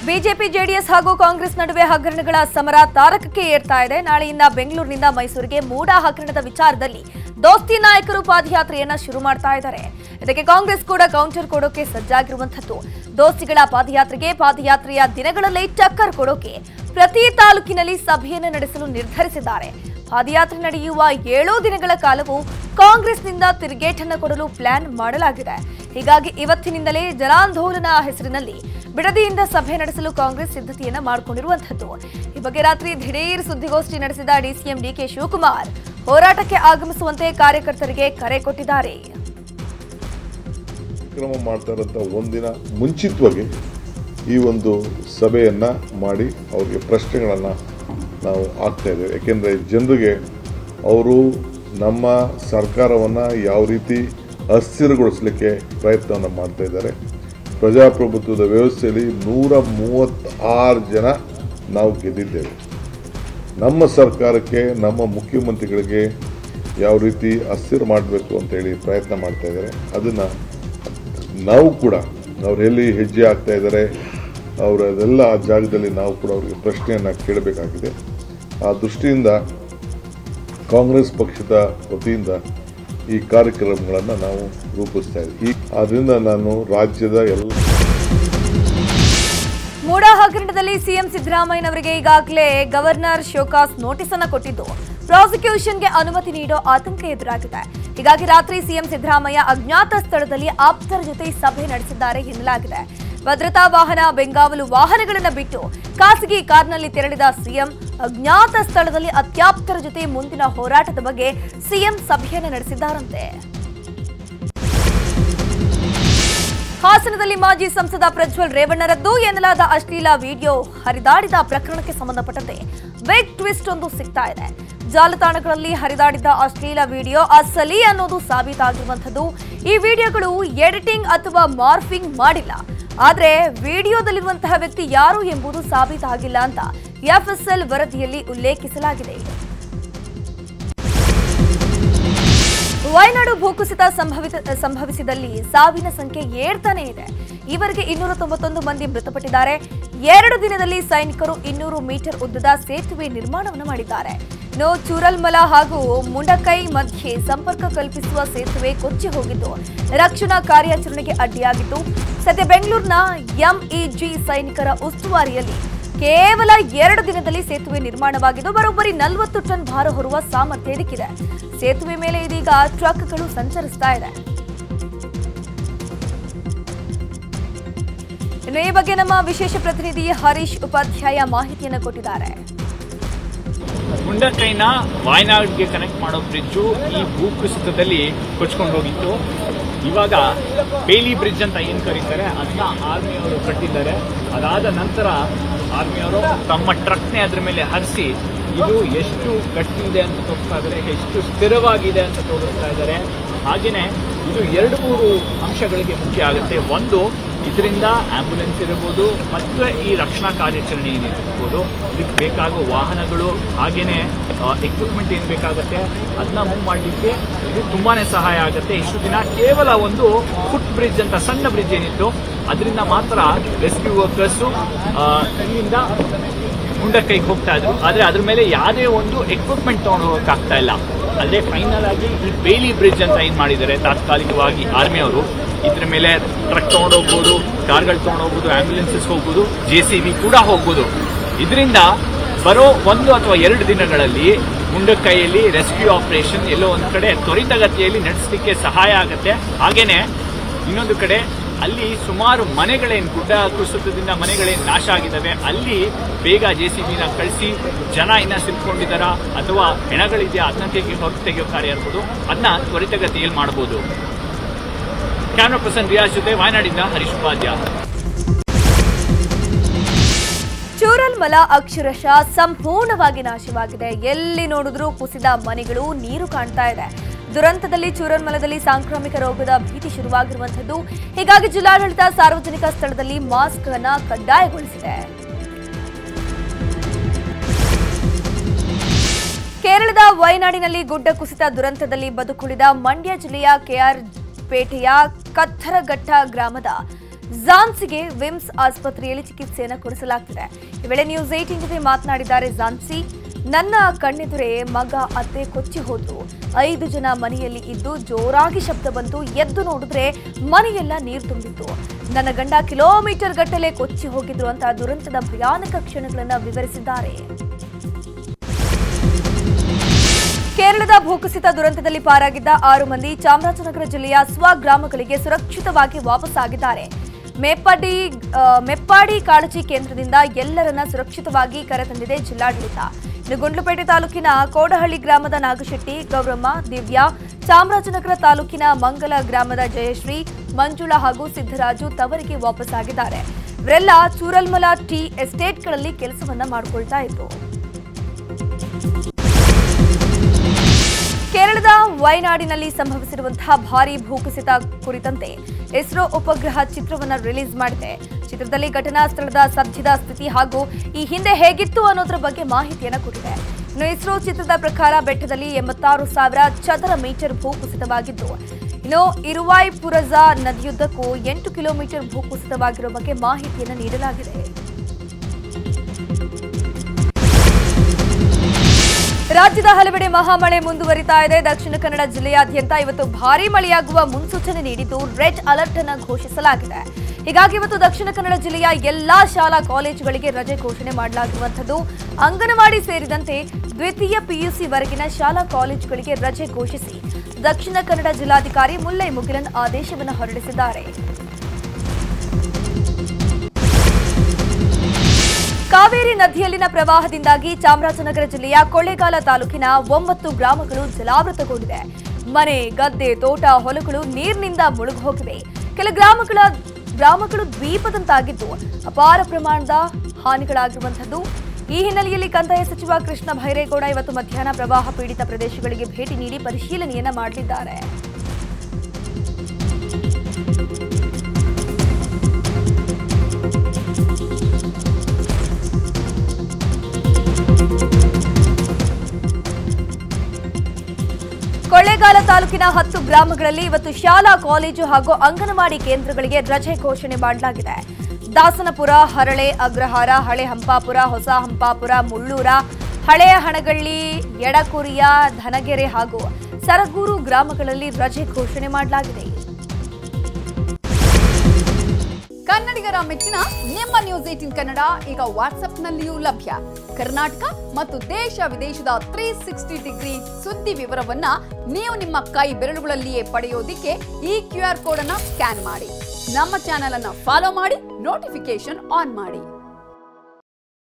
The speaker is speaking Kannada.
ಬಿಜೆಪಿ ಜೆಡಿಎಸ್ ಹಾಗೂ ಕಾಂಗ್ರೆಸ್ ನಡುವೆ ಹಗರಣಗಳ ಸಮರ ತಾರಕಕ್ಕೆ ಏರ್ತಾ ಇದೆ ನಾಳೆಯಿಂದ ಬೆಂಗಳೂರಿನಿಂದ ಮೈಸೂರಿಗೆ ಮೂಡ ಹಗರಣದ ವಿಚಾರದಲ್ಲಿ ದೋಸ್ತಿ ನಾಯಕರು ಪಾದಯಾತ್ರೆಯನ್ನ ಶುರು ಮಾಡ್ತಾ ಇದ್ದಾರೆ ಇದಕ್ಕೆ ಕಾಂಗ್ರೆಸ್ ಕೂಡ ಕೌಂಟರ್ ಕೊಡೋಕೆ ಸಜ್ಜಾಗಿರುವಂತದ್ದು ದೋಸ್ತಿಗಳ ಪಾದಯಾತ್ರೆಗೆ ಪಾದಯಾತ್ರೆಯ ದಿನಗಳಲ್ಲೇ ಟಕ್ಕರ್ ಕೊಡೋಕೆ ಪ್ರತಿ ತಾಲೂಕಿನಲ್ಲಿ ಸಭೆಯನ್ನು ನಡೆಸಲು ನಿರ್ಧರಿಸಿದ್ದಾರೆ ಪಾದಯಾತ್ರೆ ನಡೆಯುವ ಏಳು ದಿನಗಳ ಕಾಲವು ಕಾಂಗ್ರೆಸ್ನಿಂದ ತಿರುಗೇಟನ್ನ ಕೊಡಲು ಪ್ಲಾನ್ ಮಾಡಲಾಗಿದೆ ಹೀಗಾಗಿ ಇವತ್ತಿನಿಂದಲೇ ಜನಾಂದೋಲನ ಹೆಸರಿನಲ್ಲಿ ಬಿಡದಿಯಿಂದ ಸಭೆ ನಡೆಸಲು ಕಾಂಗ್ರೆಸ್ ಸಿದ್ಧತೆಯನ್ನ ಮಾಡಿಕೊಂಡಿರುವಂತದ್ದು ಈ ಬಗ್ಗೆ ರಾತ್ರಿ ದಿಢೀರ್ ಸುದ್ದಿಗೋಷ್ಠಿ ನಡೆಸಿದ ಡಿಸಿಎಂ ಡಿಕೆ ಶಿವಕುಮಾರ್ ಹೋರಾಟಕ್ಕೆ ಆಗಮಿಸುವಂತೆ ಕಾರ್ಯಕರ್ತರಿಗೆ ಕರೆ ಕೊಟ್ಟಿದ್ದಾರೆ ಕ್ರಮ ಮಾಡ್ತಾ ಇರೋಂಥ ಒಂದಿನ ಮುಂಚಿತವಾಗಿ ಈ ಒಂದು ಸಭೆಯನ್ನು ಮಾಡಿ ಅವರಿಗೆ ಪ್ರಶ್ನೆಗಳನ್ನು ನಾವು ಆಗ್ತಾ ಇದ್ದೇವೆ ಯಾಕೆಂದರೆ ಜನರಿಗೆ ಅವರು ನಮ್ಮ ಸರ್ಕಾರವನ್ನು ಯಾವ ರೀತಿ ಅಸ್ಥಿರಗೊಳಿಸಲಿಕ್ಕೆ ಪ್ರಯತ್ನವನ್ನು ಮಾಡ್ತಾ ಇದ್ದಾರೆ ಪ್ರಜಾಪ್ರಭುತ್ವದ ವ್ಯವಸ್ಥೆಯಲ್ಲಿ ನೂರ ಮೂವತ್ತಾರು ಜನ ನಾವು ಗೆದ್ದಿದ್ದೇವೆ ನಮ್ಮ ಸರ್ಕಾರಕ್ಕೆ ನಮ್ಮ ಮುಖ್ಯಮಂತ್ರಿಗಳಿಗೆ ಯಾವ ರೀತಿ ಅಸ್ಥಿರ ಮಾಡಬೇಕು ಅಂತೇಳಿ ಪ್ರಯತ್ನ ಮಾಡ್ತಾ ಇದ್ದಾರೆ ಅದನ್ನು ನಾವು ಕೂಡ ಅವ್ರು ಎಲ್ಲಿ ಹೆಜ್ಜೆ ಆಗ್ತಾ ಇದ್ದಾರೆ ಅವರ ಅದೆಲ್ಲ ಆ ಜಾಗದಲ್ಲಿ ನಾವು ಕೂಡ ಅವರಿಗೆ ಪ್ರಶ್ನೆಯನ್ನು ಕೇಳಬೇಕಾಗಿದೆ ಆ ದೃಷ್ಟಿಯಿಂದ ಕಾಂಗ್ರೆಸ್ ಪಕ್ಷದ ವತಿಯಿಂದ ಈ ಕಾರ್ಯಕ್ರಮಗಳನ್ನು ನಾವು ರೂಪಿಸ್ತಾ ಇದ್ದೀವಿ ಈ ಆದ್ದರಿಂದ ನಾನು ರಾಜ್ಯದ ಎಲ್ಲ ಮೂಡಾ ಹಗರಣದಲ್ಲಿ ಸಿಎಂ ಸಿದ್ದರಾಮಯ್ಯನವರಿಗೆ ಈಗಾಗಲೇ ಗವರ್ನರ್ ಶೋಕಾಸ್ ನೋಟಿಸ್ ಅನ್ನ ಕೊಟ್ಟಿದ್ದು ಪ್ರಾಸಿಕ್ಯೂಷನ್ಗೆ ಅನುಮತಿ ನೀಡೋ ಆತಂಕ ಎದುರಾಗಿದೆ ಹೀಗಾಗಿ ರಾತ್ರಿ ಸಿಎಂ ಸಿದ್ದರಾಮಯ್ಯ ಅಜ್ಞಾತ ಸ್ಥಳದಲ್ಲಿ ಆಪ್ತರ ಜೊತೆ ಸಭೆ ನಡೆಸಿದ್ದಾರೆ ಎನ್ನಲಾಗಿದೆ ಭದ್ರತಾ ವಾಹನ ಬೆಂಗಾವಲು ವಾಹನಗಳನ್ನು ಬಿಟ್ಟು ಖಾಸಗಿ ಕಾರ್ನಲ್ಲಿ ತೆರಳಿದ ಸಿಎಂ ಅಜ್ಞಾತ ಸ್ಥಳದಲ್ಲಿ ಅತ್ಯಾಪ್ತರ ಜೊತೆ ಮುಂದಿನ ಹೋರಾಟದ ಬಗ್ಗೆ ಸಿಎಂ ಸಭೆಯನ್ನು ನಡೆಸಿದ್ದಾರಂತೆ ಹಾಸನದಲ್ಲಿ ಮಾಜಿ ಸಂಸದ ಪ್ರಜ್ವಲ್ ರೇವಣ್ಣರದ್ದು ಎನ್ನಲಾದ ಅಶ್ಲೀಲ ವಿಡಿಯೋ ಹರಿದಾಡಿದ ಪ್ರಕರಣಕ್ಕೆ ಸಂಬಂಧಪಟ್ಟಂತೆ ಬಿಗ್ ಟ್ವಿಸ್ಟ್ ಒಂದು ಸಿಗ್ತಾ ಇದೆ ಜಾಲತಾಣಗಳಲ್ಲಿ ಹರಿದಾಡಿದ್ದ ಅಶ್ಲೀಲ ವಿಡಿಯೋ ಅಸಲಿ ಅನ್ನೋದು ಸಾಬೀತಾಗಿರುವಂಥದ್ದು ಈ ವಿಡಿಯೋಗಳು ಎಡಿಟಿಂಗ್ ಅಥವಾ ಮಾರ್ಫಿಂಗ್ ಮಾಡಿಲ್ಲ ಆದ್ರೆ ವಿಡಿಯೋದಲ್ಲಿರುವಂತಹ ವ್ಯಕ್ತಿ ಯಾರು ಎಂಬುದು ಸಾಬೀತಾಗಿಲ್ಲ ಅಂತ ಎಫ್ಎಸ್ಎಲ್ ವರದಿಯಲ್ಲಿ ಉಲ್ಲೇಖಿಸಲಾಗಿದೆ ವಯನಾಡು ಭೂಕುಸಿತ ಸಂಭವಿತ ಸಂಭವಿಸಿದಲ್ಲಿ ಸಾವಿನ ಸಂಖ್ಯೆ ಏರ್ತಾನೆ ಇದೆ ಈವರೆಗೆ ಇನ್ನೂರ ತೊಂಬತ್ತೊಂದು ಮಂದಿ ಮೃತಪಟ್ಟಿದ್ದಾರೆ ಎರಡು ದಿನದಲ್ಲಿ ಸೈನಿಕರು ಇನ್ನೂರು ಮೀಟರ್ ಉದ್ದದ ಸೇತುವೆ ನಿರ್ಮಾಣವನ್ನು ಮಾಡಿದ್ದಾರೆ ಇನ್ನು ಚೂರಲ್ಮಲ ಹಾಗೂ ಮುಂಡಕೈ ಮಧ್ಯೆ ಸಂಪರ್ಕ ಕಲ್ಪಿಸುವ ಸೇತುವೆ ಕೊಚ್ಚಿ ಹೋಗಿದ್ದು ರಕ್ಷಣಾ ಕಾರ್ಯಾಚರಣೆಗೆ ಅಡ್ಡಿಯಾಗಿತ್ತು ಸದ್ಯ ಬೆಂಗಳೂರಿನ ಎಂಇಜಿ ಸೈನಿಕರ ಉಸ್ತುವಾರಿಯಲ್ಲಿ ಕೇವಲ ಎರಡು ದಿನದಲ್ಲಿ ಸೇತುವೆ ನಿರ್ಮಾಣವಾಗಿದ್ದು ಬರೋಬ್ಬರಿ ನಲವತ್ತು ಟನ್ ಭಾರ ಹೊರುವ ಸಾಮರ್ಥ್ಯ ಇದಕ್ಕಿದೆ ಸೇತುವೆ ಮೇಲೆ ಇದೀಗ ಟ್ರಕ್ಗಳು ಸಂಚರಿಸ್ತಾ ಇದೆ ಇನ್ನು ಈ ಬಗ್ಗೆ ನಮ್ಮ ವಿಶೇಷ ಪ್ರತಿನಿಧಿ ಹರೀಶ್ ಉಪಾಧ್ಯಾಯ ಮಾಹಿತಿಯನ್ನು ಕೊಟ್ಟಿದ್ದಾರೆ ಮುಂಡಕೈನ ವಾಯನಾಡ್ಗೆ ಕನೆಕ್ಟ್ ಮಾಡೋ ಬ್ರಿಡ್ಜು ಈ ಭೂಕುಸಿತದಲ್ಲಿ ಕೊಚ್ಕೊಂಡು ಹೋಗಿತ್ತು ಇವಾಗ ಬೇಲಿ ಬ್ರಿಡ್ಜ್ ಅಂತ ಏನು ಕರೀತಾರೆ ಅದನ್ನ ಆರ್ಮಿಯವರು ಕಟ್ಟಿದ್ದಾರೆ ಅದಾದ ನಂತರ ಆರ್ಮಿಯವರು ತಮ್ಮ ಟ್ರಕ್ನೇ ಅದ್ರ ಮೇಲೆ ಹರಿಸಿ ಇದು ಎಷ್ಟು ಗಟ್ಟಿ ಇದೆ ಅಂತ ತೋರಿಸ್ತಾ ಇದ್ದಾರೆ ಎಷ್ಟು ಸ್ಥಿರವಾಗಿದೆ ಅಂತ ತೋರಿಸ್ತಾ ಇದ್ದಾರೆ ಹಾಗೆಯೇ ಇದು ಎರಡು ಮೂರು ಅಂಶಗಳಿಗೆ ಮುಖ್ಯ ಆಗುತ್ತೆ ಒಂದು ಇದರಿಂದ ಆಂಬ್ಯುಲೆನ್ಸ್ ಇರಬಹುದು ಮತ್ತು ಈ ರಕ್ಷಣಾ ಕಾರ್ಯಾಚರಣೆ ಏನಿರ್ಬೋದು ಇದಕ್ಕೆ ಬೇಕಾಗುವ ವಾಹನಗಳು ಹಾಗೇನೆ ಎಕ್ವಿಪ್ಮೆಂಟ್ ಏನು ಬೇಕಾಗುತ್ತೆ ಅದನ್ನ ಮೂವ್ ಮಾಡಲಿಕ್ಕೆ ಇದು ತುಂಬಾನೇ ಸಹಾಯ ಆಗುತ್ತೆ ಇಷ್ಟು ದಿನ ಕೇವಲ ಒಂದು ಫುಟ್ ಬ್ರಿಡ್ಜ್ ಅಂತ ಸಣ್ಣ ಬ್ರಿಡ್ಜ್ ಏನಿತ್ತು ಅದರಿಂದ ಮಾತ್ರ ರೆಸ್ಕ್ಯೂ ವರ್ಕರ್ಸು ಇಲ್ಲಿಂದ ಮುಂಡಕ್ಕೈಗೆ ಹೋಗ್ತಾ ಇದ್ರು ಆದ್ರೆ ಅದ್ರ ಮೇಲೆ ಯಾವುದೇ ಒಂದು ಎಕ್ವಿಪ್ಮೆಂಟ್ ತಗೊಂಡು ಹೋಗಕ್ಕಾಗ್ತಾ ಇಲ್ಲ ಅಲ್ಲದೆ ಫೈನಲ್ ಆಗಿ ಈ ಬೇಲಿ ಬ್ರಿಡ್ಜ್ ಅಂತ ಏನ್ ಮಾಡಿದ್ದಾರೆ ತಾತ್ಕಾಲಿಕವಾಗಿ ಆರ್ಮಿ ಅವರು ಇದ್ರ ಮೇಲೆ ಟ್ರಕ್ ತಗೊಂಡೋಗ್ಬೋದು ಕಾರ್ಗಳು ತಗೊಂಡೋಗ್ಬೋದು ಆಂಬ್ಯುಲೆನ್ಸಸ್ ಹೋಗ್ಬೋದು ಜೆ ಸಿ ಬಿ ಕೂಡ ಹೋಗ್ಬೋದು ಇದರಿಂದ ಬರೋ ಒಂದು ಅಥವಾ ಎರಡು ದಿನಗಳಲ್ಲಿ ಮುಂಡಕ್ಕೈಯಲ್ಲಿ ರೆಸ್ಕ್ಯೂ ಆಪರೇಷನ್ ಎಲ್ಲೋ ಒಂದು ಕಡೆ ತ್ವರಿತಗತಿಯಲ್ಲಿ ನಡೆಸಲಿಕ್ಕೆ ಸಹಾಯ ಆಗುತ್ತೆ ಹಾಗೇನೆ ಇನ್ನೊಂದು ಕಡೆ ಅಲ್ಲಿ ಸುಮಾರು ಮನೆಗಳೇನು ಗುಡ್ಡ ಕುಸಿತದಿಂದ ಮನೆಗಳೇನು ನಾಶ ಆಗಿದ್ದಾವೆ ಅಲ್ಲಿ ಬೇಗ ಜೆ ಸಿ ಬಿನ ಕಳಿಸಿ ಜನ ಇನ್ನ ಸಿಲ್ಕೊಂಡಿದ್ದಾರಾ ಅಥವಾ ಹೆಣಗಳಿದೆಯಾ ಅದನ್ನ ತೆಗಿ ಹೊರಗೆ ತೆಗೆಯೋ ಕಾರ್ಯ ಇರ್ಬೋದು ಅದನ್ನ ತ್ವರಿತಗತಿಯಲ್ಲಿ ಮಾಡ್ಬೋದು ಕ್ಯಾಮ್ರಾ ಪರ್ಸನ್ ರಿಯಾಜ್ ಜೊತೆ ವಾಯನಾಡಿಂದ ಹರೀಶ್ ಉಪಾಧ್ಯಾಯ ಚೂರಲ್ಮಲ ಅಕ್ಷರಶಃ ಸಂಪೂರ್ಣವಾಗಿ ನಾಶವಾಗಿದೆ ಎಲ್ಲಿ ನೋಡಿದ್ರೂ ಕುಸಿದ ಮನೆಗಳು ನೀರು ಕಾಣ್ತಾ ಇದೆ ದುರಂತದಲ್ಲಿ ಚೂರಲ್ಮಲದಲ್ಲಿ ಸಾಂಕ್ರಾಮಿಕ ರೋಗದ ಭೀತಿ ಶುರುವಾಗಿರುವಂತದ್ದು ಹೀಗಾಗಿ ಜಿಲ್ಲಾಡಳಿತ ಸಾರ್ವಜನಿಕ ಸ್ಥಳದಲ್ಲಿ ಮಾಸ್ಕ್ ಅನ್ನ ಕಡ್ಡಾಯಗೊಳಿಸಿದೆ ಕೇರಳದ ವಯನಾಡಿನಲ್ಲಿ ಗುಡ್ಡ ಕುಸಿತ ದುರಂತದಲ್ಲಿ ಬದುಕುಳಿದ ಮಂಡ್ಯ ಜಿಲ್ಲೆಯ ಕೆಆರ್ ಪೇಟೆಯ ಕತ್ತರಘಟ್ಟ ಗ್ರಾಮದ ಝಾನ್ಸಿಗೆ ವಿಮ್ಸ್ ಆಸ್ಪತ್ರೆಯಲ್ಲಿ ಚಿಕಿತ್ಸೆಯನ್ನು ಕೊಡಿಸಲಾಗ್ತಿದೆ ಈ ವೇಳೆ ನ್ಯೂಸ್ ಏಟೀನ್ ಜೊತೆ ಮಾತನಾಡಿದ್ದಾರೆ ಝಾನ್ಸಿ ನನ್ನ ಕಣ್ಣೆದುರೇ ಮಗ ಅತ್ತೆ ಕೊಚ್ಚಿ ಹೋದ್ರು ಐದು ಜನ ಮನೆಯಲ್ಲಿ ಇದ್ದು ಜೋರಾಗಿ ಶಬ್ದ ಬಂತು ಎದ್ದು ನೋಡಿದ್ರೆ ಮನೆಯೆಲ್ಲ ನೀರು ತುಂಬಿತ್ತು ನನ್ನ ಗಂಡ ಕಿಲೋಮೀಟರ್ ಗಟ್ಟಲೆ ಕೊಚ್ಚಿ ಹೋಗಿದ್ರು ಅಂತ ದುರಂತದ ಭಯಾನಕ ಕ್ಷಣಗಳನ್ನ ವಿವರಿಸಿದ್ದಾರೆ ಕೇರಳದ ಭೂಕುಸಿತ ದುರಂತದಲ್ಲಿ ಪಾರಾಗಿದ್ದ ಆರು ಮಂದಿ ಚಾಮರಾಜನಗರ ಜಿಲ್ಲೆಯ ಸ್ವಗ್ರಾಮಗಳಿಗೆ ಸುರಕ್ಷಿತವಾಗಿ ವಾಪಸ್ಸಾಗಿದ್ದಾರೆ ಮೇಪ್ಪಾಡಿ ಆ, ಮೆಪ್ಪಾಡಿ ಕಾಳಜಿ ಕೇಂದ್ರದಿಂದ ಎಲ್ಲರನ್ನ ಸುರಕ್ಷಿತವಾಗಿ ಕರೆತಂದಿದೆ ಜಿಲ್ಲಾಡಳಿತ ಇನ್ನು ಗುಂಡ್ಲುಪೇಟೆ ತಾಲೂಕಿನ ಕೋಡಹಳ್ಳಿ ಗ್ರಾಮದ ನಾಗಶೆಟ್ಟಿ ಗೌರಮ್ಮ ದಿವ್ಯಾ ಚಾಮರಾಜನಗರ ತಾಲೂಕಿನ ಮಂಗಲ ಗ್ರಾಮದ ಜಯಶ್ರೀ ಮಂಜುಳಾ ಹಾಗೂ ಸಿದ್ದರಾಜು ತವರಿಗೆ ವಾಪಸ್ಸಾಗಿದ್ದಾರೆ ಇವರೆಲ್ಲ ಚೂರಲ್ಮಲ ಟಿ ಎಸ್ಟೇಟ್ಗಳಲ್ಲಿ ಕೆಲಸವನ್ನ ಮಾಡಿಕೊಳ್ತಾ ಇದ್ರು ಕೇರಳದ ವಯನಾಡಿನಲ್ಲಿ ಸಂಭವಿಸಿರುವಂತಹ ಭಾರೀ ಭೂಕುಸಿತ ಕುರಿತಂತೆ ಇಸ್ರೋ ಉಪಗ್ರಹ ಚಿತ್ರವನ್ನು ರಿಲೀಸ್ ಮಾಡಿದೆ ಚಿತ್ರದಲ್ಲಿ ಘಟನಾ ಸ್ಥಳದ ಸದ್ಯದ ಸ್ಥಿತಿ ಹಾಗೂ ಈ ಹಿಂದೆ ಹೇಗಿತ್ತು ಅನ್ನೋದ್ರ ಬಗ್ಗೆ ಮಾಹಿತಿಯನ್ನು ಕೊಟ್ಟಿದೆ ಇನ್ನು ಇಸ್ರೋ ಚಿತ್ರದ ಪ್ರಕಾರ ಬೆಟ್ಟದಲ್ಲಿ ಎಂಬತ್ತಾರು ಸಾವಿರ ಚದರ ಮೀಟರ್ ಭೂಕುಸಿತವಾಗಿದ್ದು ಇನ್ನು ಇರುವಾಯ್ಪುರಜ ನದಿಯುದ್ದಕ್ಕೂ ಎಂಟು ಕಿಲೋಮೀಟರ್ ಭೂಕುಸಿತವಾಗಿರುವ ಬಗ್ಗೆ ಮಾಹಿತಿಯನ್ನು ನೀಡಲಾಗಿದೆ ರಾಜ್ಯದ ಹಲವೆಡೆ ಮಹಾಮಳೆ ಮುಂದುವರಿತಾ ಇದೆ ದಕ್ಷಿಣ ಕನ್ನಡ ಜಿಲ್ಲೆಯಾದ್ಯಂತ ಇವತ್ತು ಭಾರೀ ಮಳೆಯಾಗುವ ಮುನ್ಸೂಚನೆ ನೀಡಿದ್ದು ರೆಡ್ ಅಲರ್ಟ್ ಅನ್ನು ಘೋಷಿಸಲಾಗಿದೆ ಹೀಗಾಗಿ ಇವತ್ತು ದಕ್ಷಿಣ ಕನ್ನಡ ಜಿಲ್ಲೆಯ ಎಲ್ಲಾ ಶಾಲಾ ಕಾಲೇಜುಗಳಿಗೆ ರಜೆ ಘೋಷಣೆ ಮಾಡಲಾಗಿರುವಂಥದ್ದು ಅಂಗನವಾಡಿ ಸೇರಿದಂತೆ ದ್ವಿತೀಯ ಪಿಯುಸಿ ವರೆಗಿನ ಶಾಲಾ ಕಾಲೇಜುಗಳಿಗೆ ರಜೆ ಘೋಷಿಸಿ ದಕ್ಷಿಣ ಕನ್ನಡ ಜಿಲ್ಲಾಧಿಕಾರಿ ಮುಲ್ಲೈ ಮುಗಿಲನ್ ಆದೇಶವನ್ನು ಹೊರಡಿಸಿದ್ದಾರೆ ಕಾವೇರಿ ನದಿಯಲ್ಲಿನ ಪ್ರವಾಹದಿಂದಾಗಿ ಚಾಮರಾಜನಗರ ಜಿಲ್ಲೆಯ ಕೊಳ್ಳೇಗಾಲ ತಾಲೂಕಿನ ಒಂಬತ್ತು ಗ್ರಾಮಗಳು ಜಲಾವೃತಗೊಂಡಿದೆ ಮನೆ ಗದ್ದೆ ತೋಟ ಹೊಲಗಳು ನೀರಿನಿಂದ ಮುಳುಗು ಹೋಗಿವೆ ಕೆಲ ಗ್ರಾಮಗಳ ಗ್ರಾಮಗಳು ದ್ವೀಪದಂತಾಗಿದ್ದು ಅಪಾರ ಪ್ರಮಾಣದ ಹಾನಿಗಳಾಗಿರುವಂಥದ್ದು ಈ ಹಿನ್ನೆಲೆಯಲ್ಲಿ ಕಂದಾಯ ಸಚಿವ ಕೃಷ್ಣ ಭೈರೇಗೌಡ ಇವತ್ತು ಮಧ್ಯಾಹ್ನ ಪ್ರವಾಹ ಪೀಡಿತ ಪ್ರದೇಶಗಳಿಗೆ ಭೇಟಿ ನೀಡಿ ಪರಿಶೀಲನೆಯನ್ನ ಮಾಡಲಿದ್ದಾರೆ ಕೊಳ್ಳೇಗಾಲ ತಾಲೂಕಿನ ಹತ್ತು ಗ್ರಾಮಗಳಲ್ಲಿ ಇವತ್ತು ಶಾಲಾ ಕಾಲೇಜು ಹಾಗೂ ಅಂಗನವಾಡಿ ಕೇಂದ್ರಗಳಿಗೆ ರಜೆ ಘೋಷಣೆ ಮಾಡಲಾಗಿದೆ ದಾಸನಪುರ ಹರಳೆ ಅಗ್ರಹಾರ ಹಳೆ ಹಂಪಾಪುರ ಹೊಸ ಹಂಪಾಪುರ ಮುಳ್ಳೂರ ಹಳೆಯ ಹಣಗಳ್ಳಿ ಎಡಕುರಿಯ ಧನಗೆರೆ ಹಾಗೂ ಸರಗೂರು ಗ್ರಾಮಗಳಲ್ಲಿ ರಜೆ ಘೋಷಣೆ ಮಾಡಲಾಗಿದೆ ಕನ್ನಡಿಗರ ಮೆಚ್ಚಿನ ನಿಮ್ಮ ನ್ಯೂಸ್ ಏಟಿನ್ ಕನ್ನಡ ಈಗ ವಾಟ್ಸ್ಆಪ್ನಲ್ಲಿಯೂ ಲಭ್ಯ ಕರ್ನಾಟಕ ಮತ್ತು ದೇಶ ವಿದೇಶದ ತ್ರೀ ಸಿಕ್ಸ್ಟಿ ಡಿಗ್ರಿ ಸುದ್ದಿ ವಿವರವನ್ನ ನೀವು ನಿಮ್ಮ ಕೈ ಬೆರಳುಗಳಲ್ಲಿಯೇ ಪಡೆಯೋದಿಕ್ಕೆ ಈ ಕ್ಯೂ ಆರ್ ಕೋಡ್ ಅನ್ನ ಸ್ಕ್ಯಾನ್ ಮಾಡಿ ನಮ್ಮ ಚಾನೆಲ್ ಅನ್ನ ಫಾಲೋ ಮಾಡಿ ನೋಟಿಫಿಕೇಶನ್ ಆನ್ ಮಾಡಿ